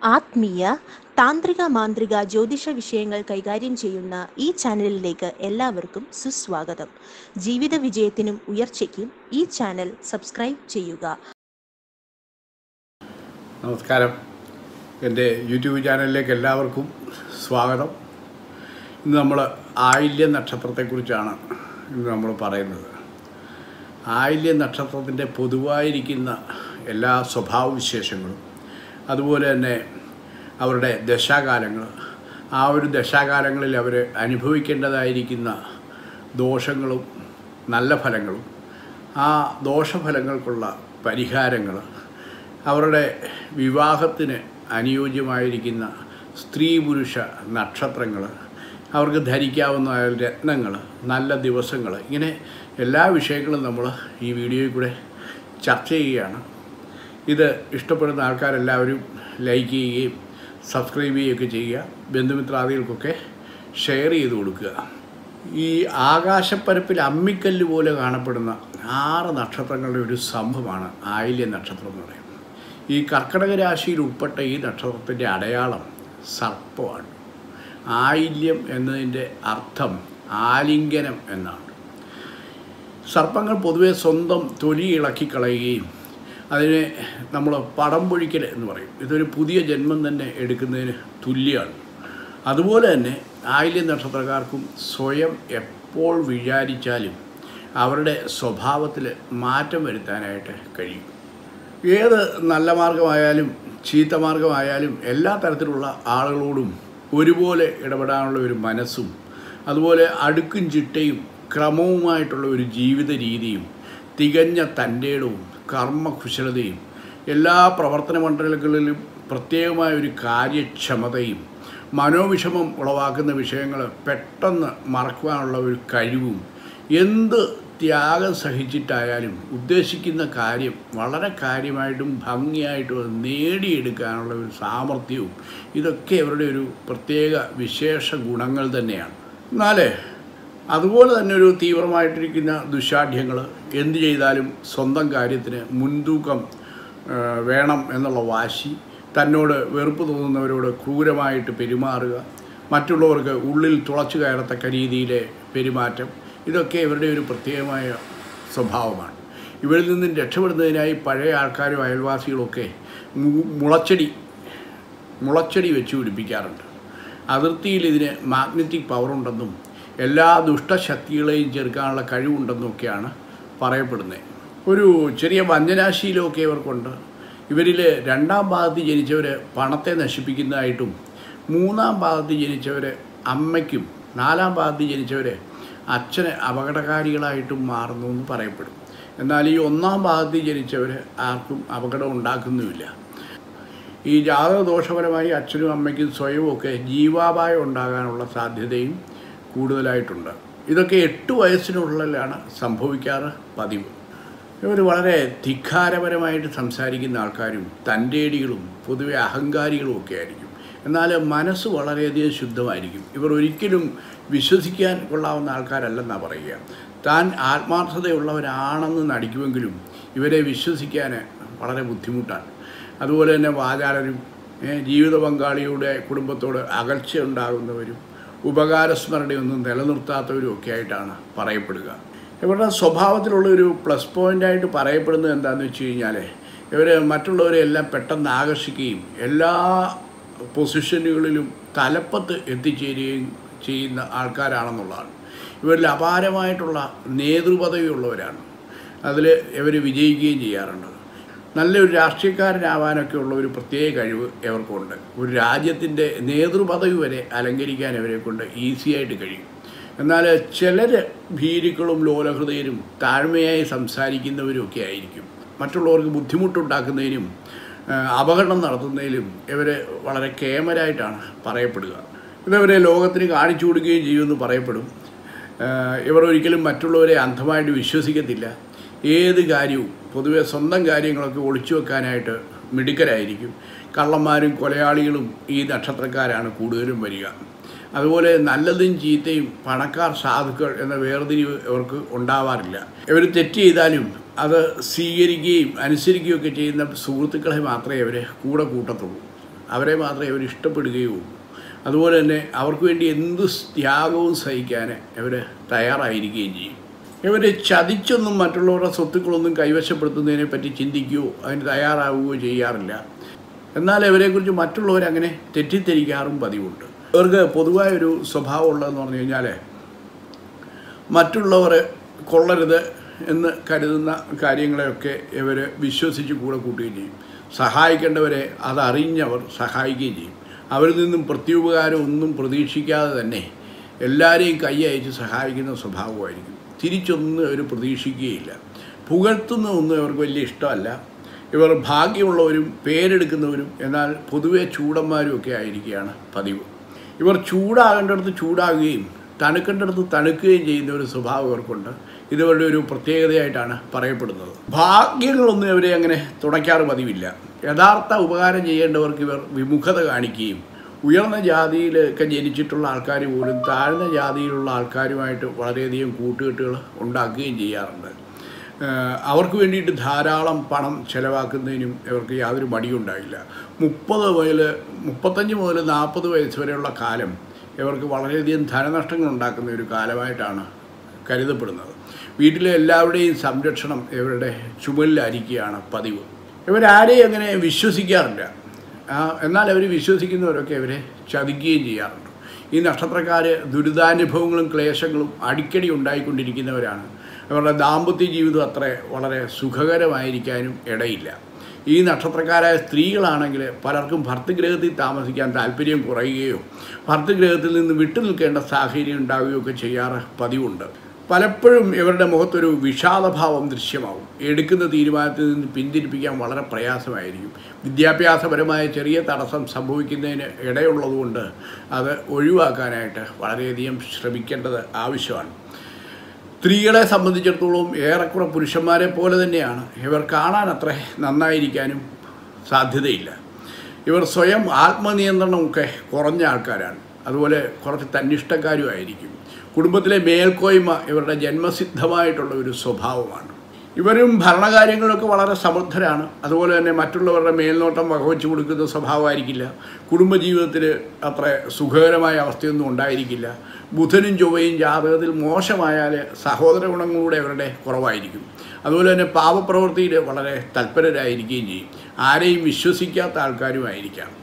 ആത്മീയ താന്ത്രിക മാന്ത്രിക ജ്യോതിഷ വിഷയങ്ങൾ കൈകാര്യം ചെയ്യുന്ന ഈ ചാനലിലേക്ക് എല്ലാവർക്കും സുസ്വാഗതം ജീവിത വിജയത്തിനും ഉയർച്ചയ്ക്കും ഈ ചാനൽ സബ്സ്ക്രൈബ് ചെയ്യുക നമസ്കാരം എൻ്റെ യൂട്യൂബ് ചാനലിലേക്ക് എല്ലാവർക്കും സ്വാഗതം ഇന്ന് നമ്മൾ ആയില്യ നക്ഷത്രത്തെക്കുറിച്ചാണ് ഇന്ന് നമ്മൾ പറയുന്നത് ആയില്യ നക്ഷത്രത്തിൻ്റെ പൊതുവായിരിക്കുന്ന എല്ലാ സ്വഭാവവിശേഷങ്ങളും അതുപോലെ തന്നെ അവരുടെ ദശാകാലങ്ങൾ ആ ഒരു ദശാകാലങ്ങളിൽ അവർ അനുഭവിക്കേണ്ടതായിരിക്കുന്ന ദോഷങ്ങളും നല്ല ഫലങ്ങളും ആ ദോഷഫലങ്ങൾക്കുള്ള പരിഹാരങ്ങൾ അവരുടെ വിവാഹത്തിന് അനുയോജ്യമായിരിക്കുന്ന സ്ത്രീ പുരുഷ നക്ഷത്രങ്ങൾ അവർക്ക് ധരിക്കാവുന്ന രത്നങ്ങൾ നല്ല ദിവസങ്ങൾ ഇങ്ങനെ എല്ലാ വിഷയങ്ങളും നമ്മൾ ഈ വീഡിയോയിൽ കൂടെ ചർച്ച ചെയ്യുകയാണ് ഇത് ഇഷ്ടപ്പെടുന്ന ആൾക്കാരെല്ലാവരും ലൈക്ക് ചെയ്യുകയും സബ്സ്ക്രൈബ് ചെയ്യുകയൊക്കെ ചെയ്യുക ബന്ധുമിത്രാദികൾക്കൊക്കെ ഷെയർ ചെയ്ത് കൊടുക്കുക ഈ ആകാശപ്പരപ്പിൽ അമ്മിക്കല്ല് പോലെ കാണപ്പെടുന്ന ആറ് നക്ഷത്രങ്ങളുടെ ഒരു സംഭവമാണ് ആയില്യ നക്ഷത്രം എന്ന് പറയുന്നത് ഈ കർക്കടക രാശിയിൽ ഉൾപ്പെട്ട ഈ നക്ഷത്രത്തിൻ്റെ അടയാളം സർപ്പമാണ് ആയില്യം എന്നതിൻ്റെ അർത്ഥം ആലിംഗനം എന്നാണ് സർപ്പങ്ങൾ പൊതുവെ സ്വന്തം തൊലി ഇളക്കിക്കളയുകയും അതിനെ നമ്മൾ പടം പൊഴിക്കൽ എന്ന് പറയും ഇതൊരു പുതിയ ജന്മം തന്നെ എടുക്കുന്നതിന് തുല്യമാണ് അതുപോലെ തന്നെ ആയില്യ നക്ഷത്രക്കാർക്കും സ്വയം എപ്പോൾ വിചാരിച്ചാലും അവരുടെ സ്വഭാവത്തിൽ മാറ്റം വരുത്താനായിട്ട് കഴിയും ഏത് നല്ല മാർഗമായാലും ചീത്ത മാർഗമായാലും എല്ലാ തരത്തിലുള്ള ആളുകളോടും ഒരുപോലെ ഇടപെടാനുള്ള ഒരു മനസ്സും അതുപോലെ അടുക്കും ചിട്ടയും ക്രമവുമായിട്ടുള്ള ഒരു ജീവിത രീതിയും തികഞ്ഞ തൻ്റെടവും കർമ്മകുശലതയും എല്ലാ പ്രവർത്തന മണ്ഡലങ്ങളിലും പ്രത്യേകമായ ഒരു കാര്യക്ഷമതയും മനോവിഷമം ഉളവാക്കുന്ന വിഷയങ്ങൾ പെട്ടെന്ന് മറക്കുവാനുള്ള ഒരു കഴിവും എന്ത് ത്യാഗം സഹിച്ചിട്ടായാലും ഉദ്ദേശിക്കുന്ന കാര്യം വളരെ കാര്യമായിട്ടും ഭംഗിയായിട്ടും അത് നേടിയെടുക്കാനുള്ള ഒരു സാമർഥ്യവും ഇതൊക്കെ അവരുടെ ഒരു പ്രത്യേക വിശേഷ ഗുണങ്ങൾ തന്നെയാണ് എന്നാൽ അതുപോലെ തന്നെ ഒരു തീവ്രമായിട്ടിരിക്കുന്ന ദുശാഠ്യങ്ങൾ എന്ത് ചെയ്താലും സ്വന്തം കാര്യത്തിന് മുൻതൂക്കം ആ, വേണം എന്നുള്ള വാശി തന്നോട് വെറുപ്പ് തോന്നുന്നവരോട് ക്രൂരമായിട്ട് പെരുമാറുക മറ്റുള്ളവർക്ക് ഉള്ളിൽ തുളച്ചു കയറത്തക്ക രീതിയിലെ പെരുമാറ്റം ഇതൊക്കെ ഇവരുടെ ഒരു പ്രത്യേകമായ സ്വഭാവമാണ് ഇവരിൽ നിന്നും രക്ഷപ്പെടുന്നതിനായി പഴയ ആൾക്കാരും അയൽവാസികളൊക്കെ മു- മുളച്ചെടി മുളച്ചെടി വെച്ച് പിടിപ്പിക്കാറുണ്ട് അതിർത്തിയിൽ ഇതിന് മാഗ്നറ്റിക് പവറുണ്ടെന്നും എല്ലാ ദുഷ്ടശക്തികളെയും ചെറുക്കാനുള്ള കഴിവുണ്ടെന്നും ഒക്കെയാണ് പറയപ്പെടുന്നത് ഒരു ചെറിയ വഞ്ചനാശീലമൊക്കെ ഇവർക്കുണ്ട് ഇവരിൽ രണ്ടാം ഭാഗത്ത് ജനിച്ചവർ പണത്തെ നശിപ്പിക്കുന്നതായിട്ടും മൂന്നാം ഭാഗത്ത് ജനിച്ചവർ അമ്മയ്ക്കും നാലാം ഭാഗത്ത് ജനിച്ചവർ അച്ഛന് അപകടകാരികളായിട്ടും മാറുന്നു എന്ന് പറയപ്പെടും എന്നാൽ ഈ ഒന്നാം ഭാഗത്ത് ജനിച്ചവർ ആർക്കും അപകടം ഉണ്ടാക്കുന്നുമില്ല ഈ ജാതക ദോഷപരമായി അച്ഛനും അമ്മയ്ക്കും സ്വയവുമൊക്കെ ജീവാപായം ഉണ്ടാകാനുള്ള സാധ്യതയും കൂടുതലായിട്ടുണ്ട് ഇതൊക്കെ എട്ട് വയസ്സിനുള്ളിലാണ് സംഭവിക്കാറ് പതിവ് ഇവർ വളരെ ധിക്കാരപരമായിട്ട് സംസാരിക്കുന്ന ആൾക്കാരും തൻ്റേടികളും പൊതുവെ അഹങ്കാരികളും ഒക്കെ ആയിരിക്കും എന്നാൽ മനസ്സ് വളരെയധികം ശുദ്ധമായിരിക്കും ഇവർ ഒരിക്കലും വിശ്വസിക്കാൻ കൊള്ളാവുന്ന ആൾക്കാരല്ലെന്നാണ് പറയുക താൻ ആത്മാർത്ഥതയുള്ളവരാണെന്ന് നടിക്കുമെങ്കിലും ഇവരെ വിശ്വസിക്കാൻ വളരെ ബുദ്ധിമുട്ടാണ് അതുപോലെ തന്നെ വാചാലരും ഏ, ജീവിത പങ്കാളിയുടെ കുടുംബത്തോട് അകൽച്ച ഉണ്ടാകുന്നവരും ഉപകാരസ്മരണയൊന്നും നിലനിർത്താത്തവരും ഒക്കെ ആയിട്ടാണ് പറയപ്പെടുക ഇവരുടെ സ്വഭാവത്തിലുള്ള ഒരു പ്ലസ് പോയിൻ്റായിട്ട് പറയപ്പെടുന്നത് എന്താണെന്ന് വെച്ച് കഴിഞ്ഞാൽ ഇവർ മറ്റുള്ളവരെ എല്ലാം പെട്ടെന്ന് ആകർഷിക്കുകയും എല്ലാ പൊസിഷനുകളിലും തലപ്പത്ത് എത്തിച്ചേരുകയും ചെയ്യുന്ന ആൾക്കാരാണെന്നുള്ളതാണ് ഇവരിൽ അപാരമായിട്ടുള്ള നേതൃപദവിയുള്ളവരാണ് അതിൽ ഇവർ വിജയിക്കുകയും ചെയ്യാറുണ്ട് നല്ലൊരു രാഷ്ട്രീയക്കാരനാവാനൊക്കെ ഉള്ള ഒരു പ്രത്യേക കഴിവ് ഇവർക്കുണ്ട് ഒരു രാജ്യത്തിൻ്റെ നേതൃപദവി വരെ അലങ്കരിക്കാൻ ഇവരെ കൊണ്ട് ഈസിയായിട്ട് കഴിയും എന്നാൽ ചിലർ ഭീരുക്കളും ലോലഹൃദയരും താഴ്മയായി സംസാരിക്കുന്നവരും ഒക്കെ ആയിരിക്കും മറ്റുള്ളവർക്ക് ബുദ്ധിമുട്ടുണ്ടാക്കുന്നതിനും ആ, അപകടം നടത്തുന്നതിലും ഇവർ വളരെ കേമരായിട്ടാണ് പറയപ്പെടുക ഇതവരെ ലോകത്തിന് കാണിച്ചു കൊടുക്കുകയും ചെയ്യുമെന്ന് പറയപ്പെടും ആ, ഇവർ ഒരിക്കലും മറ്റുള്ളവരെ അന്ധമായിട്ട് വിശ്വസിക്കത്തില്ല ഏത് കാര്യവും പൊതുവെ സ്വന്തം കാര്യങ്ങളൊക്കെ ഒളിച്ചു വെക്കാനായിട്ട് മിടുക്കരായിരിക്കും കള്ളന്മാരും കൊലയാളികളും ഈ നക്ഷത്രക്കാരാണ് കൂടുതലും വരിക അതുപോലെ നല്ലതും ചീത്തയും പണക്കാർ സാധുക്കൾ എന്ന വേർതിരിവ് ഇവർക്ക് ഉണ്ടാവാറില്ല ഇവർ തെറ്റ് ചെയ്താലും അത് സ്വീകരിക്കുകയും അനുസരിക്കുകയൊക്കെ ചെയ്യുന്ന സുഹൃത്തുക്കളെ മാത്രമേ അവർ കൂടെ കൂട്ടത്തുള്ളൂ അവരെ മാത്രമേ അവർ ഇഷ്ടപ്പെടുകയുള്ളൂ അതുപോലെ തന്നെ അവർക്ക് വേണ്ടി എന്ത് ത്യാഗവും സഹിക്കാൻ ഇവർ തയ്യാറായിരിക്കുകയും ചെയ്യും ഇവർ ചതിച്ചൊന്നും മറ്റുള്ളവരുടെ സ്വത്തുക്കളൊന്നും കൈവശപ്പെടുത്തുന്നതിനെ പറ്റി ചിന്തിക്കുകയോ അതിന് തയ്യാറാവുകയോ ചെയ്യാറില്ല എന്നാൽ ഇവരെക്കുറിച്ച് മറ്റുള്ളവരങ്ങനെ തെറ്റിദ്ധരിക്കാറും പതിവുണ്ട് ഇവർക്ക് പൊതുവായൊരു സ്വഭാവം ഉള്ളതെന്ന് പറഞ്ഞു കഴിഞ്ഞാൽ മറ്റുള്ളവർ കൊള്ളരുത് എന്ന് കരുതുന്ന കാര്യങ്ങളെയൊക്കെ ഇവർ വിശ്വസിച്ച് കൂടെ കൂട്ടുകയും ചെയ്യും സഹായിക്കേണ്ടവരെ അതറിഞ്ഞവർ സഹായിക്കുകയും ചെയ്യും അവരിൽ നിന്നും പ്രത്യുപകാരം ഒന്നും പ്രതീക്ഷിക്കാതെ തന്നെ എല്ലാവരെയും കൈ അയച്ച് സഹായിക്കുന്ന സ്വഭാവമായിരിക്കും തിരിച്ചൊന്നും അവർ പ്രതീക്ഷിക്കുകയില്ല പുകഴ്ത്തുന്ന ഒന്നും അവർക്ക് വലിയ ഇഷ്ടമല്ല ഇവർ ഭാഗ്യമുള്ളവരും പേരെടുക്കുന്നവരും എന്നാൽ പൊതുവെ ചൂടന്മാരും ഒക്കെ ആയിരിക്കുകയാണ് പതിവ് ഇവർ ചൂടാകേണ്ടടുത്ത് ചൂടാകുകയും തണുക്കേണ്ടടുത്ത് തണുക്കുകയും ചെയ്യുന്ന ഒരു സ്വഭാവം ഇവർക്കുണ്ട് ഇതുവരുടെ ഒരു പ്രത്യേകതയായിട്ടാണ് പറയപ്പെടുന്നത് ഭാഗ്യങ്ങളൊന്നും ഇവരെ അങ്ങനെ തുണയ്ക്കാറ് പതിവില്ല യഥാർത്ഥ ഉപകാരം ചെയ്യേണ്ടവർക്ക് ഇവർ വിമുഖത കാണിക്കുകയും ഉയർന്ന ജാതിയിലൊക്കെ ജനിച്ചിട്ടുള്ള ആൾക്കാർ പോലും താഴ്ന്ന ജാതിയിലുള്ള ആൾക്കാരുമായിട്ട് വളരെയധികം കൂട്ടുകെട്ടുകൾ ഉണ്ടാക്കുകയും ചെയ്യാറുണ്ട് ഏഹ് അവർക്ക് വേണ്ടിയിട്ട് ധാരാളം പണം ചെലവാക്കുന്നതിനും ഇവർക്ക് യാതൊരു മടിയുണ്ടായില്ല മുപ്പത് മുതൽ മുപ്പത്തഞ്ച് മുതൽ നാൽപ്പത് വയസ്സ് വരെയുള്ള കാലം ഇവർക്ക് വളരെയധികം ധനനഷ്ടങ്ങൾ ഉണ്ടാക്കുന്ന ഒരു കാലമായിട്ടാണ് കരുതപ്പെടുന്നത് വീട്ടിലെ എല്ലാവരുടെയും സംരക്ഷണം ഇവരുടെ ചുമലിലായിരിക്കുകയാണ് പതിവ് ഇവരാരെയും അങ്ങനെ വിശ്വസിക്കാറില്ല ആ, എന്നാൽ അവർ വിശ്വസിക്കുന്നവരൊക്കെ അവരെ ചതിക്കുകയും ചെയ്യാറുണ്ട് ഈ നക്ഷത്രക്കാർ ദുരിതാനുഭവങ്ങളും ക്ലേശങ്ങളും അടിക്കടി ഉണ്ടായിക്കൊണ്ടിരിക്കുന്നവരാണ് അവരുടെ ദാമ്പത്യ ജീവിതം അത്ര വളരെ സുഖകരമായിരിക്കാനും ഇടയില്ല ഈ നക്ഷത്രക്കാരായ സ്ത്രീകളാണെങ്കിൽ പലർക്കും ഭർത്തൃഗ്രഹത്തിൽ താമസിക്കാൻ താല്പര്യം കുറയുകയോ ഭർത്തൃഗ്രഹത്തിൽ നിന്ന് വിട്ടു നിൽക്കേണ്ട സാഹചര്യം ഉണ്ടാവുകയോ ഒക്കെ ചെയ്യാറ് പതിവുണ്ട് പലപ്പോഴും ഇവരുടെ മുഖത്തൊരു വിഷാദഭാവം ദൃശ്യമാവും എടുക്കുന്ന തീരുമാനത്തിൽ നിന്ന് പിന്തിരിപ്പിക്കാൻ വളരെ പ്രയാസമായിരിക്കും വിദ്യാഭ്യാസപരമായ ചെറിയ തടസ്സം സംഭവിക്കുന്നതിന് ഇടയുള്ളതുകൊണ്ട് അത് ഒഴിവാക്കാനായിട്ട് വളരെയധികം ശ്രമിക്കേണ്ടത് ആവശ്യമാണ് സ്ത്രീകളെ സംബന്ധിച്ചിടത്തോളം ഏറെക്കുറെ പുരുഷന്മാരെ പോലെ തന്നെയാണ് ഇവർ കാണാൻ അത്ര നന്നായിരിക്കാനും സാധ്യതയില്ല ഇവർ സ്വയം ആത്മനിയന്ത്രണമൊക്കെ കുറഞ്ഞ ആൾക്കാരാണ് അതുപോലെ കുറച്ച് തന്നിഷ്ടക്കാരുമായിരിക്കും കുടുംബത്തിലെ മേൽക്കോയ്മ ഇവരുടെ ജന്മസിദ്ധമായിട്ടുള്ള ഒരു സ്വഭാവമാണ് ഇവരും ഭരണകാര്യങ്ങളിലൊക്കെ വളരെ സമർത്ഥരാണ് അതുപോലെ തന്നെ മറ്റുള്ളവരുടെ മേൽനോട്ടം വകവെച്ച് കൊടുക്കുന്ന സ്വഭാവമായിരിക്കില്ല കുടുംബജീവിതത്തിൽ അത്ര സുഖകരമായ അവസ്ഥയൊന്നും ഉണ്ടായിരിക്കില്ല ബുധനും ചൊവ്വയും ജാതകത്തിൽ മോശമായാൽ സഹോദര ഗുണങ്ങളുടെ അവരുടെ കുറവായിരിക്കും അതുപോലെ തന്നെ പാപപ്രവൃത്തിയിൽ വളരെ തൽപരരായിരിക്കുകയും ചെയ്യും ആരെയും വിശ്വസിക്കാത്ത ആൾക്കാരുമായിരിക്കാം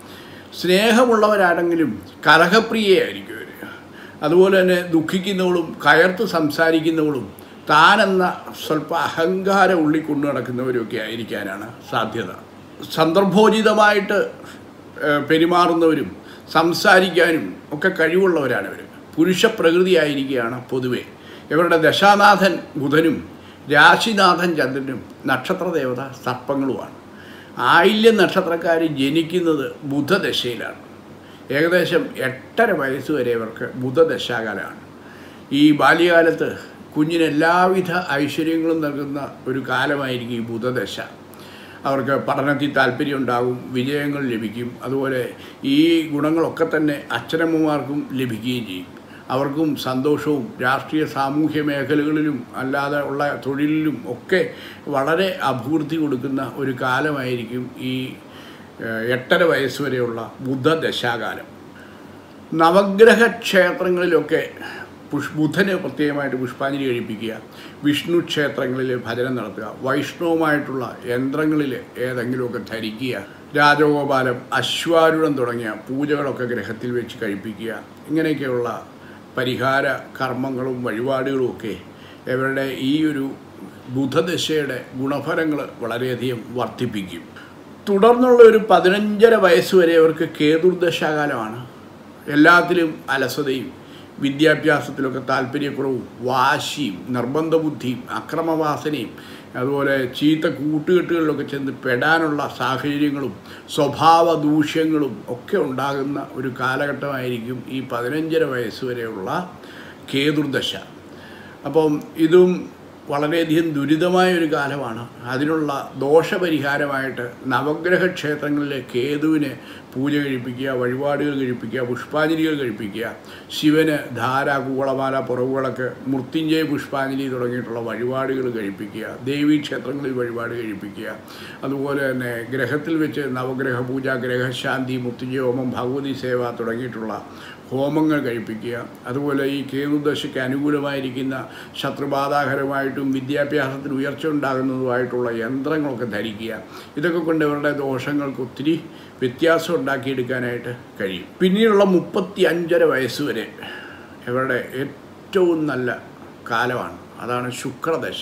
സ്നേഹമുള്ളവരാണെങ്കിലും കലഹപ്രിയയായിരിക്കും അവർ അതുപോലെ തന്നെ ദുഃഖിക്കുന്നവളും കയർത്ത് സംസാരിക്കുന്നവളും താനെന്ന സ്വല്പ അഹങ്കാരം ഉള്ളിൽ കൊണ്ടു നടക്കുന്നവരൊക്കെ ആയിരിക്കാനാണ് സാധ്യത സന്ദർഭോചിതമായിട്ട് ഏഹ്, പെരുമാറുന്നവരും സംസാരിക്കാനും ഒക്കെ കഴിവുള്ളവരാണ് ഇവർ പുരുഷ പ്രകൃതിയായിരിക്കുകയാണ് പൊതുവെ ഇവരുടെ ദശാനാഥൻ ബുധനും രാശിനാഥൻ ചന്ദ്രനും നക്ഷത്രദേവത സർപ്പങ്ങളുമാണ് ആയില്യം നക്ഷത്രക്കാർ ജനിക്കുന്നത് ബുധദശയിലാണ് ഏകദേശം എട്ടര വയസ്സ് വരെ ഇവർക്ക് ബുധദശാകാലമാണ് ഈ ബാല്യകാലത്ത് കുഞ്ഞിന് എല്ലാവിധ ഐശ്വര്യങ്ങളും നൽകുന്ന ഒരു കാലമായിരിക്കും ഈ ബുധദശ അവർക്ക് പഠനത്തിൽ താല്പര്യം ഉണ്ടാകും വിജയങ്ങൾ ലഭിക്കും അതുപോലെ ഈ ഗുണങ്ങളൊക്കെ തന്നെ അച്ഛനമ്മമാർക്കും ലഭിക്കുകയും ചെയ്യും അവർക്കും സന്തോഷവും രാഷ്ട്രീയ സാമൂഹ്യ മേഖലകളിലും അല്ലാതെ ഉള്ള തൊഴിലിലും ഒക്കെ വളരെ അഭിവൃദ്ധി കൊടുക്കുന്ന ഒരു കാലമായിരിക്കും ഈ ഏഹ്, എട്ടര വയസ്സ് വരെയുള്ള ബുധദശാകാലം നവഗ്രഹ ക്ഷേത്രങ്ങളിലൊക്കെ പുഷ് ബുധന് പ്രത്യേകമായിട്ട് പുഷ്പാഞ്ജലി കഴിപ്പിക്കുക വിഷ്ണു ക്ഷേത്രങ്ങളിൽ ഭജനം നടത്തുക വൈഷ്ണവമായിട്ടുള്ള യന്ത്രങ്ങളിൽ ഏതെങ്കിലുമൊക്കെ ധരിക്കുക രാജഗോപാലം അശ്വാരൂഢം തുടങ്ങിയ പൂജകളൊക്കെ ഗ്രഹത്തിൽ വെച്ച് കഴിപ്പിക്കുക ഇങ്ങനെയൊക്കെയുള്ള പരിഹാര കർമ്മങ്ങളും വഴിപാടുകളും ഒക്കെ ഇവരുടെ ഈ ഒരു ബുധദശയുടെ ഗുണഫലങ്ങൾ വളരെയധികം വർദ്ധിപ്പിക്കും തുടർന്നുള്ള ഒരു പതിനഞ്ചര വയസ്സ് വരെ അവർക്ക് കേതുർദശാകാലമാണ് എല്ലാത്തിലും അലസതയും വിദ്യാഭ്യാസത്തിലൊക്കെ താല്പര്യക്കുറവും വാശിയും നിർബന്ധ ബുദ്ധിയും അക്രമവാസനയും അതുപോലെ ചീത്ത കൂട്ടുകെട്ടുകളിലൊക്കെ ചെന്ന് പെടാനുള്ള സാഹചര്യങ്ങളും സ്വഭാവ ദൂഷ്യങ്ങളും ഒക്കെ ഉണ്ടാകുന്ന ഒരു കാലഘട്ടമായിരിക്കും ഈ പതിനഞ്ചര വയസ്സ് വരെയുള്ള കേതുർദശ അപ്പം ഇതും വളരെയധികം ദുരിതമായ ഒരു കാലമാണ് അതിനുള്ള ദോഷപരിഹാരമായിട്ട് നവഗ്രഹ ക്ഷേത്രങ്ങളിലെ കേതുവിന് പൂജ കഴിപ്പിക്കുക വഴിപാടുകൾ കഴിപ്പിക്കുക പുഷ്പാഞ്ജലികൾ കഴിപ്പിക്കുക ശിവന് ധാര കൂളമാല പുറവുകളൊക്കെ മൃത്യുഞ്ജയ പുഷ്പാഞ്ജലി തുടങ്ങിയിട്ടുള്ള വഴിപാടുകൾ കഴിപ്പിക്കുക ദേവീ ക്ഷേത്രങ്ങളിൽ വഴിപാട് കഴിപ്പിക്കുക അതുപോലെ തന്നെ ഗ്രഹത്തിൽ വെച്ച് നവഗ്രഹ പൂജ ഗ്രഹശാന്തി മൃത്യുഞ്ജയ ഹോമം ഭഗവതി സേവ തുടങ്ങിയിട്ടുള്ള ഹോമങ്ങൾ കഴിപ്പിക്കുക അതുപോലെ ഈ കേതുദശയ്ക്ക് അനുകൂലമായിരിക്കുന്ന ശത്രുബാധാകരമായിട്ടും വിദ്യാഭ്യാസത്തിന് ഉയർച്ച ഉണ്ടാകുന്നതുമായിട്ടുള്ള യന്ത്രങ്ങളൊക്കെ ധരിക്കുക ഇതൊക്കെ കൊണ്ട് ഇവരുടെ ദോഷങ്ങൾക്ക് ഒത്തിരി വ്യത്യാസം ഉണ്ടാക്കിയെടുക്കാനായിട്ട് കഴിയും പിന്നീടുള്ള മുപ്പത്തി അഞ്ചര വയസ്സ് വരെ ഇവരുടെ ഏറ്റവും നല്ല കാലമാണ് അതാണ് ശുക്രദശ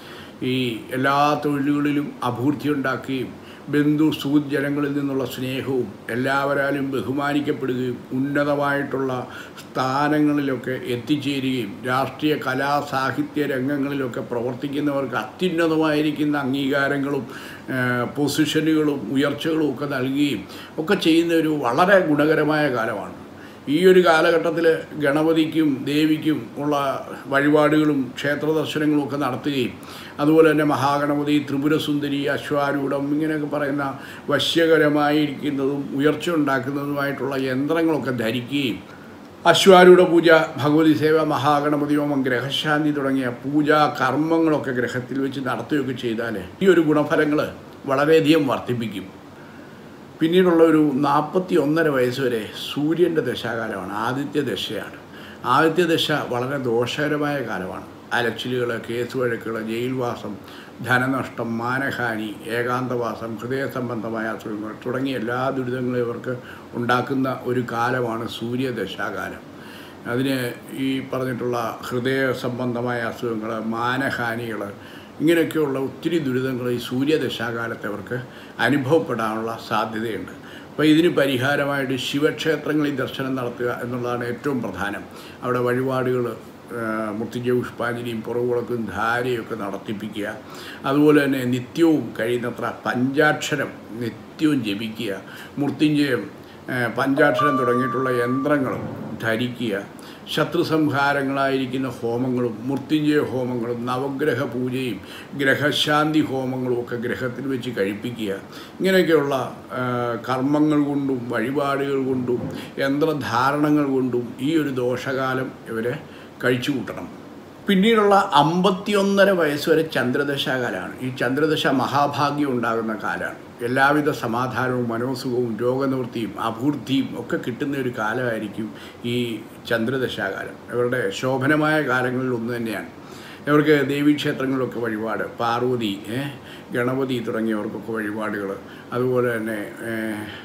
ഈ എല്ലാ തൊഴിലുകളിലും അഭിവൃദ്ധി ഉണ്ടാക്കുകയും ബന്ധു സുഹൃജനങ്ങളിൽ നിന്നുള്ള സ്നേഹവും എല്ലാവരാലും ബഹുമാനിക്കപ്പെടുകയും ഉന്നതമായിട്ടുള്ള സ്ഥാനങ്ങളിലൊക്കെ എത്തിച്ചേരുകയും രാഷ്ട്രീയ കലാ സാഹിത്യ രംഗങ്ങളിലൊക്കെ പ്രവർത്തിക്കുന്നവർക്ക് അത്യുന്നതമായിരിക്കുന്ന അംഗീകാരങ്ങളും ആ, പൊസിഷനുകളും ഉയർച്ചകളും ഒക്കെ നൽകുകയും ഒക്കെ ചെയ്യുന്ന ഒരു വളരെ ഗുണകരമായ കാലമാണ് ഈ ഒരു കാലഘട്ടത്തിൽ ഗണപതിക്കും ദേവിക്കും ഉള്ള വഴിപാടുകളും ക്ഷേത്ര ദർശനങ്ങളും ഒക്കെ നടത്തുകയും അതുപോലെ തന്നെ മഹാഗണപതി ത്രിപുരസുന്ദരി അശ്വാരൂഢം ഇങ്ങനെയൊക്കെ പറയുന്ന വശ്യകരമായിരിക്കുന്നതും ഉയർച്ച ഉണ്ടാക്കുന്നതുമായിട്ടുള്ള യന്ത്രങ്ങളൊക്കെ ധരിക്കുകയും അശ്വാരൂഢ പൂജ ഭഗവതി സേവ മഹാഗണപതി ഹോമം ഗ്രഹശാന്തി തുടങ്ങിയ പൂജാ കർമ്മങ്ങളൊക്കെ ഗ്രഹത്തിൽ വെച്ച് നടത്തുകയൊക്കെ ചെയ്താൽ ഈ ഒരു ഗുണഫലങ്ങൾ വളരെയധികം വർദ്ധിപ്പിക്കും പിന്നീടുള്ള ഒരു നാൽപ്പത്തി ഒന്നര വയസ്സ് വരെ സൂര്യൻ്റെ ദശാകാലമാണ് ആദിത്യ ദശയാണ് ആദിത്യ ദശ വളരെ ദോഷകരമായ കാലമാണ് അലച്ചിലുകൾ കേസ് വഴക്കുകൾ ജയിൽവാസം ധനനഷ്ടം മാനഹാനി ഏകാന്തവാസം ഹൃദയ സംബന്ധമായ അസുഖങ്ങൾ തുടങ്ങിയ എല്ലാ ദുരിതങ്ങളും ഇവർക്ക് ഉണ്ടാക്കുന്ന ഒരു കാലമാണ് സൂര്യദശാകാലം അതിന് ഈ പറഞ്ഞിട്ടുള്ള ഹൃദയ സംബന്ധമായ അസുഖങ്ങൾ മാനഹാനികൾ ഇങ്ങനെയൊക്കെയുള്ള ഒത്തിരി ദുരിതങ്ങൾ ഈ സൂര്യദശാകാലത്ത് അവർക്ക് അനുഭവപ്പെടാനുള്ള സാധ്യതയുണ്ട് അപ്പോൾ ഇതിന് പരിഹാരമായിട്ട് ശിവക്ഷേത്രങ്ങളിൽ ദർശനം നടത്തുക എന്നുള്ളതാണ് ഏറ്റവും പ്രധാനം അവിടെ വഴിപാടുകൾ മൃത്യുഞ്ജയ പുഷ്പാഞ്ജലിയും പുറകുളക്കും ധാരയൊക്കെ നടത്തിപ്പിക്കുക അതുപോലെ തന്നെ നിത്യവും കഴിയുന്നത്ര പഞ്ചാക്ഷരം നിത്യവും ജപിക്കുക മൃത്യുഞ്ജയം ആ, പഞ്ചാക്ഷരം തുടങ്ങിയിട്ടുള്ള യന്ത്രങ്ങളും ധരിക്കുക ശത്രു സംഹാരങ്ങളായിരിക്കുന്ന ഹോമങ്ങളും മൃത്യുഞ്ജയ ഹോമങ്ങളും നവഗ്രഹ പൂജയും ഗ്രഹശാന്തി ഹോമങ്ങളും ഒക്കെ ഗ്രഹത്തിൽ വെച്ച് കഴിപ്പിക്കുക ഇങ്ങനെയൊക്കെയുള്ള ആ, കർമ്മങ്ങൾ കൊണ്ടും വഴിപാടുകൾ കൊണ്ടും യന്ത്രധാരണങ്ങൾ കൊണ്ടും ഈ ഒരു ദോഷകാലം ഇവരെ കഴിച്ചു കൂട്ടണം പിന്നീടുള്ള അമ്പത്തിയൊന്നര വയസ്സ് വരെ ചന്ദ്രദശാകാലമാണ് ഈ ചന്ദ്രദശ മഹാഭാഗ്യം ഉണ്ടാകുന്ന കാലമാണ് എല്ലാവിധ സമാധാനവും മനോസുഖവും രോഗനിവൃത്തിയും അഭിവൃദ്ധിയും ഒക്കെ കിട്ടുന്ന ഒരു കാലമായിരിക്കും ഈ ചന്ദ്രദശാകാലം ഇവരുടെ ശോഭനമായ കാലങ്ങളിൽ ഒന്ന് തന്നെയാണ് ഇവർക്ക് ദേവീക്ഷേത്രങ്ങളിലൊക്കെ വഴിപാട് പാർവതി ഏ, ഗണപതി തുടങ്ങിയവർക്കൊക്കെ വഴിപാടുകൾ അതുപോലെ തന്നെ ഏ,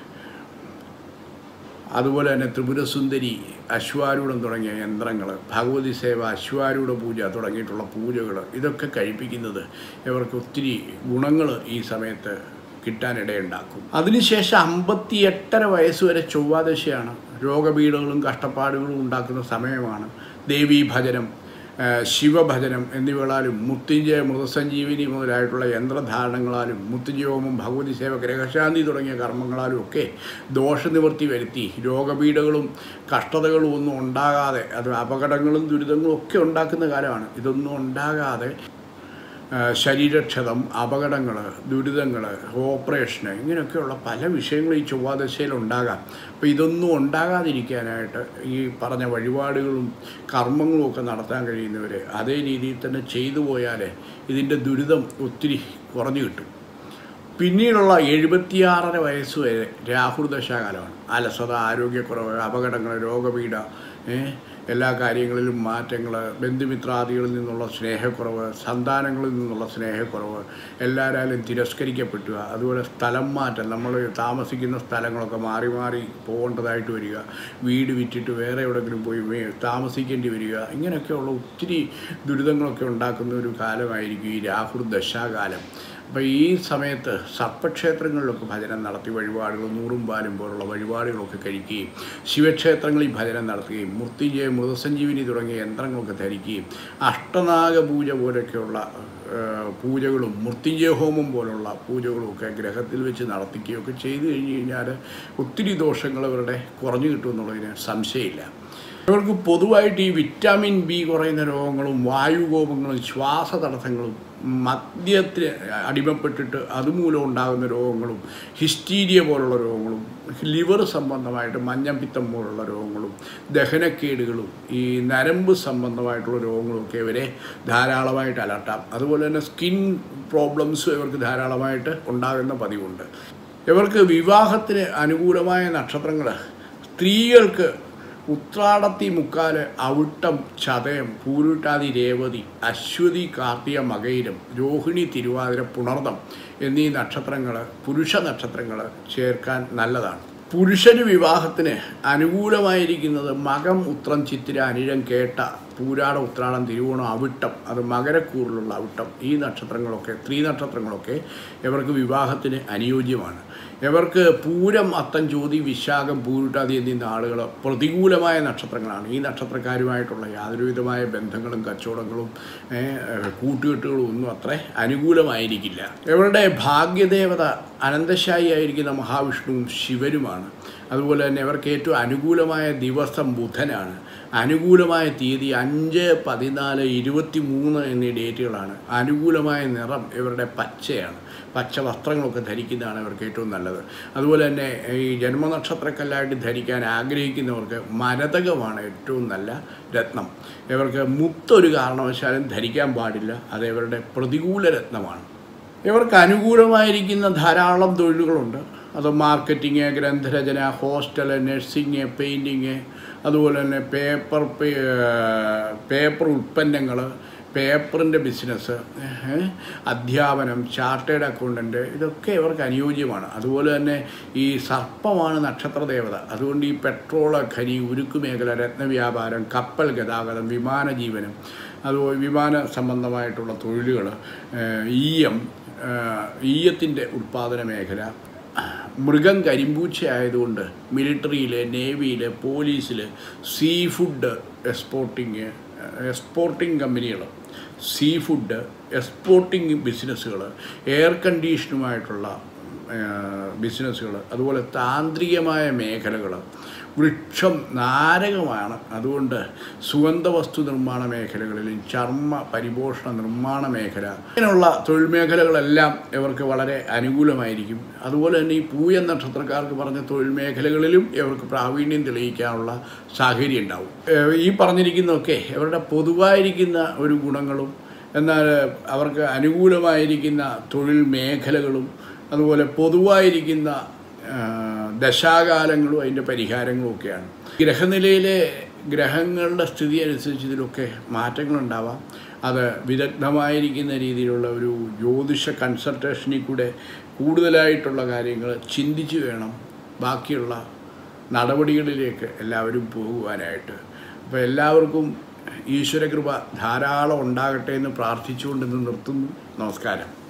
അതുപോലെ തന്നെ ത്രിപുരസുന്ദരി അശ്വാരൂഢം തുടങ്ങിയ യന്ത്രങ്ങൾ ഭഗവതി സേവ അശ്വാരൂഢ പൂജ തുടങ്ങിയിട്ടുള്ള പൂജകൾ ഇതൊക്കെ കഴിപ്പിക്കുന്നത് ഇവർക്ക് ഒത്തിരി ഗുണങ്ങൾ ഈ സമയത്ത് കിട്ടാനിടയുണ്ടാക്കും അതിനുശേഷം അമ്പത്തി എട്ടര വയസ്സ് വരെ ചൊവ്വാദശയാണ് രോഗപീഠകളും കഷ്ടപ്പാടുകളും ഉണ്ടാക്കുന്ന സമയമാണ് ദേവീ ഭജനം ആ, ശിവഭജനം എന്നിവകളാലും മുത്തിഞ്ചയ മൃതസഞ്ജീവിനി മുതലായിട്ടുള്ള യന്ത്രധാരണങ്ങളാലും മുത്തിജയോമം ഭഗവതി സേവ ഗ്രഹശാന്തി തുടങ്ങിയ കർമ്മങ്ങളാലും ഒക്കെ ദോഷനിവൃത്തി വരുത്തി രോഗപീഠകളും കഷ്ടതകളും ഒന്നും ഉണ്ടാകാതെ അത് അപകടങ്ങളും ദുരിതങ്ങളും ഒക്കെ ഉണ്ടാക്കുന്ന കാലമാണ് ഇതൊന്നും ഉണ്ടാകാതെ ആ, ശരീരക്ഷതം അപകടങ്ങൾ ദുരിതങ്ങൾ ഓപ്പറേഷന് ഇങ്ങനെയൊക്കെയുള്ള പല വിഷയങ്ങളും ഈ ചൊവ്വാദശയിൽ ഉണ്ടാകാം അപ്പോൾ ഇതൊന്നും ഉണ്ടാകാതിരിക്കാനായിട്ട് ഈ പറഞ്ഞ വഴിപാടുകളും കർമ്മങ്ങളും ഒക്കെ നടത്താൻ കഴിയുന്നവർ അതേ രീതിയിൽ തന്നെ ചെയ്തു പോയാൽ ഇതിൻ്റെ ദുരിതം ഒത്തിരി കുറഞ്ഞു കിട്ടും പിന്നീടുള്ള എഴുപത്തിയാറര വയസ്സ് വരെ രാഹുർദശാകാലമാണ് അലസത ആരോഗ്യക്കുറവ് അപകടങ്ങൾ രോഗപീഠ ഏ, എല്ലാ കാര്യങ്ങളിലും മാറ്റങ്ങൾ ബന്ധുമിത്രാദികളിൽ നിന്നുള്ള സ്നേഹക്കുറവ് സന്താനങ്ങളിൽ നിന്നുള്ള സ്നേഹക്കുറവ് എല്ലാവരാലും തിരസ്കരിക്കപ്പെടുക അതുപോലെ സ്ഥലം മാറ്റം നമ്മൾ താമസിക്കുന്ന സ്ഥലങ്ങളൊക്കെ മാറി മാറി പോകേണ്ടതായിട്ട് വരിക വീട് വിറ്റിട്ട് വേറെ എവിടെയെങ്കിലും പോയി വേ- താമസിക്കേണ്ടി വരിക ഇങ്ങനെയൊക്കെയുള്ള ഒത്തിരി ദുരിതങ്ങളൊക്കെ ഉണ്ടാക്കുന്ന ഒരു കാലമായിരിക്കും ഈ രാഹുർ ദശാകാലം അപ്പോൾ ഈ സമയത്ത് സർപ്പക്ഷേത്രങ്ങളിലൊക്കെ ഭജനം നടത്തി വഴിപാടുകൾ നൂറും പാലും പോലുള്ള വഴിപാടുകളൊക്കെ കഴിക്കുകയും ശിവക്ഷേത്രങ്ങളിൽ ഭജനം നടത്തുകയും മൃത്യുഞ്ജയ മൃതസഞ്ജീവിനി തുടങ്ങിയ യന്ത്രങ്ങളൊക്കെ ധരിക്കുകയും അഷ്ടനാഗ പൂജ പോലെയൊക്കെയുള്ള ആ, പൂജകളും മൃത്യുഞ്ജയ ഹോമം പോലുള്ള പൂജകളും ഒക്കെ ഗ്രഹത്തിൽ വെച്ച് നടത്തിക്കുകയൊക്കെ ചെയ്തു കഴിഞ്ഞ് കഴിഞ്ഞാൽ ഒത്തിരി ദോഷങ്ങൾ അവരുടെ കുറഞ്ഞു കിട്ടുമെന്നുള്ളതിന് സംശയമില്ല ഇവർക്ക് പൊതുവായിട്ട് ഈ വിറ്റാമിൻ ബി കുറയുന്ന രോഗങ്ങളും വായുകോപങ്ങളും ശ്വാസതടസ്സങ്ങളും മദ്യത്തിന് അടിമപ്പെട്ടിട്ട് അതുമൂലം ഉണ്ടാകുന്ന രോഗങ്ങളും ഹിസ്റ്റീരിയ പോലുള്ള രോഗങ്ങളും ലിവർ സംബന്ധമായിട്ട് മഞ്ഞപ്പിത്തം പോലുള്ള രോഗങ്ങളും ദഹനക്കേടുകളും ഈ നരമ്പ് സംബന്ധമായിട്ടുള്ള രോഗങ്ങളൊക്കെ ഇവരെ ധാരാളമായിട്ട് അലട്ടാം അതുപോലെ തന്നെ സ്കിൻ പ്രോബ്ലംസും ഇവർക്ക് ധാരാളമായിട്ട് ഉണ്ടാകുന്ന പതിവുണ്ട് ഇവർക്ക് വിവാഹത്തിന് അനുകൂലമായ നക്ഷത്രങ്ങൾ സ്ത്രീകൾക്ക് ഉത്രാടത്തി മുക്കാല് അവിട്ടം ചതയം പൂരുട്ടാതി രേവതി അശ്വതി കാർത്തിക മകയിരം രോഹിണി തിരുവാതിര പുണർദം എന്നീ നക്ഷത്രങ്ങൾ പുരുഷ നക്ഷത്രങ്ങൾ ചേർക്കാൻ നല്ലതാണ് പുരുഷന് വിവാഹത്തിന് അനുകൂലമായിരിക്കുന്നത് മകം ഉത്രം ചിത്തിര അനിഴം കേട്ട പൂരാട ഉത്രാടം തിരുവോണം അവിട്ടം അത് മകരക്കൂറിലുള്ള അവിട്ടം ഈ നക്ഷത്രങ്ങളൊക്കെ സ്ത്രീ നക്ഷത്രങ്ങളൊക്കെ ഇവർക്ക് വിവാഹത്തിന് അനുയോജ്യമാണ് ഇവർക്ക് പൂരം അത്തം ജ്യോതി വിശാഖം പൂരുട്ടാതി എന്നീ നാളുകൾ പ്രതികൂലമായ നക്ഷത്രങ്ങളാണ് ഈ നക്ഷത്രക്കാരുമായിട്ടുള്ള യാതൊരുവിധമായ ബന്ധങ്ങളും കച്ചവടങ്ങളും ഏഹ്, കൂട്ടുകെട്ടുകളും ഒന്നും അത്ര അനുകൂലമായിരിക്കില്ല ഇവരുടെ ഭാഗ്യദേവത അനന്തശായി ആയിരിക്കുന്ന മഹാവിഷ്ണുവും ശിവനുമാണ് അതുപോലെ തന്നെ ഇവർക്ക് ഏറ്റവും അനുകൂലമായ ദിവസം ബുധനാണ് അനുകൂലമായ തീയതി അഞ്ച് പതിനാല് ഇരുപത്തി മൂന്ന് എന്നീ ഡേറ്റുകളാണ് അനുകൂലമായ നിറം ഇവരുടെ പച്ചയാണ് പച്ച വസ്ത്രങ്ങളൊക്കെ ധരിക്കുന്നതാണ് ഇവർക്ക് ഏറ്റവും നല്ലത് അതുപോലെ തന്നെ ഈ ജന്മനക്ഷത്രക്കല്ലായിട്ട് ധരിക്കാൻ ആഗ്രഹിക്കുന്നവർക്ക് മരതകമാണ് ഏറ്റവും നല്ല രത്നം ഇവർക്ക് മുത്തൊരു കാരണവശാലും ധരിക്കാൻ പാടില്ല അത് ഇവരുടെ പ്രതികൂല രത്നമാണ് ഇവർക്ക് അനുകൂലമായിരിക്കുന്ന ധാരാളം തൊഴിലുകളുണ്ട് അത് മാർക്കറ്റിങ് ഗ്രന്ഥരചന ഹോസ്റ്റൽ നഴ്സിങ് പെയിൻറ്റിങ് അതുപോലെ തന്നെ പേപ്പർ പേപ്പർ ഉൽപ്പന്നങ്ങൾ പേപ്പറിൻ്റെ ബിസിനസ് അധ്യാപനം ചാർട്ടേഡ് അക്കൗണ്ടൻറ്റ് ഇതൊക്കെ ഇവർക്ക് അനുയോജ്യമാണ് അതുപോലെ തന്നെ ഈ സർപ്പമാണ് നക്ഷത്ര ദേവത അതുകൊണ്ട് ഈ പെട്രോൾ ഖനി ഉരുക്ക് മേഖല രത്നവ്യാപാരം കപ്പൽ ഗതാഗതം വിമാന ജീവനം അതുപോലെ വിമാന സംബന്ധമായിട്ടുള്ള തൊഴിലുകൾ ഈയം ഈയത്തിൻ്റെ ഉൽപ്പാദന മേഖല മൃഗം കരിമ്പൂച്ച ആയതുകൊണ്ട് മിലിറ്ററിയിൽ നേവിയിൽ പോലീസിൽ സീ ഫുഡ് എക്സ്പോർട്ടിങ് എക്സ്പോർട്ടിങ് കമ്പനികൾ സീ ഫുഡ് എക്സ്പോർട്ടിങ് ബിസിനസ്സുകൾ എയർ കണ്ടീഷനുമായിട്ടുള്ള ബിസിനസ്സുകൾ അതുപോലെ താന്ത്രികമായ മേഖലകൾ വൃക്ഷം നാരകമാണ് അതുകൊണ്ട് സുഗന്ധവസ്തു നിർമ്മാണ മേഖലകളിലും ചർമ്മ പരിപോഷണ നിർമ്മാണ മേഖല ഇങ്ങനെയുള്ള തൊഴിൽ മേഖലകളെല്ലാം ഇവർക്ക് വളരെ അനുകൂലമായിരിക്കും അതുപോലെ തന്നെ ഈ പൂയ നക്ഷത്രക്കാർക്ക് പറഞ്ഞ തൊഴിൽ മേഖലകളിലും ഇവർക്ക് പ്രാവീണ്യം തെളിയിക്കാനുള്ള സാഹചര്യം ഉണ്ടാവും ഏഹ് ഈ പറഞ്ഞിരിക്കുന്നതൊക്കെ ഇവരുടെ പൊതുവായിരിക്കുന്ന ഒരു ഗുണങ്ങളും എന്നാൽ അവർക്ക് അനുകൂലമായിരിക്കുന്ന തൊഴിൽ മേഖലകളും അതുപോലെ പൊതുവായിരിക്കുന്ന ആ, ദശാകാലങ്ങളും അതിൻ്റെ പരിഹാരങ്ങളും ഒക്കെയാണ് ഗ്രഹനിലയിലെ ഗ്രഹങ്ങളുടെ സ്ഥിതി അനുസരിച്ച് ഇതിലൊക്കെ മാറ്റങ്ങളുണ്ടാവാം അത് വിദഗ്ധമായിരിക്കുന്ന രീതിയിലുള്ള ഒരു ജ്യോതിഷ കൺസൾട്ടേഷനിൽ കൂടെ കൂടുതലായിട്ടുള്ള കാര്യങ്ങൾ ചിന്തിച്ച് വേണം ബാക്കിയുള്ള നടപടികളിലേക്ക് എല്ലാവരും പോകുവാനായിട്ട് അപ്പോൾ എല്ലാവർക്കും ഈശ്വരകൃപ ധാരാളം ഉണ്ടാകട്ടെ എന്ന് പ്രാർത്ഥിച്ചുകൊണ്ട് ഇന്ന് നിർത്തുന്നു നമസ്കാരം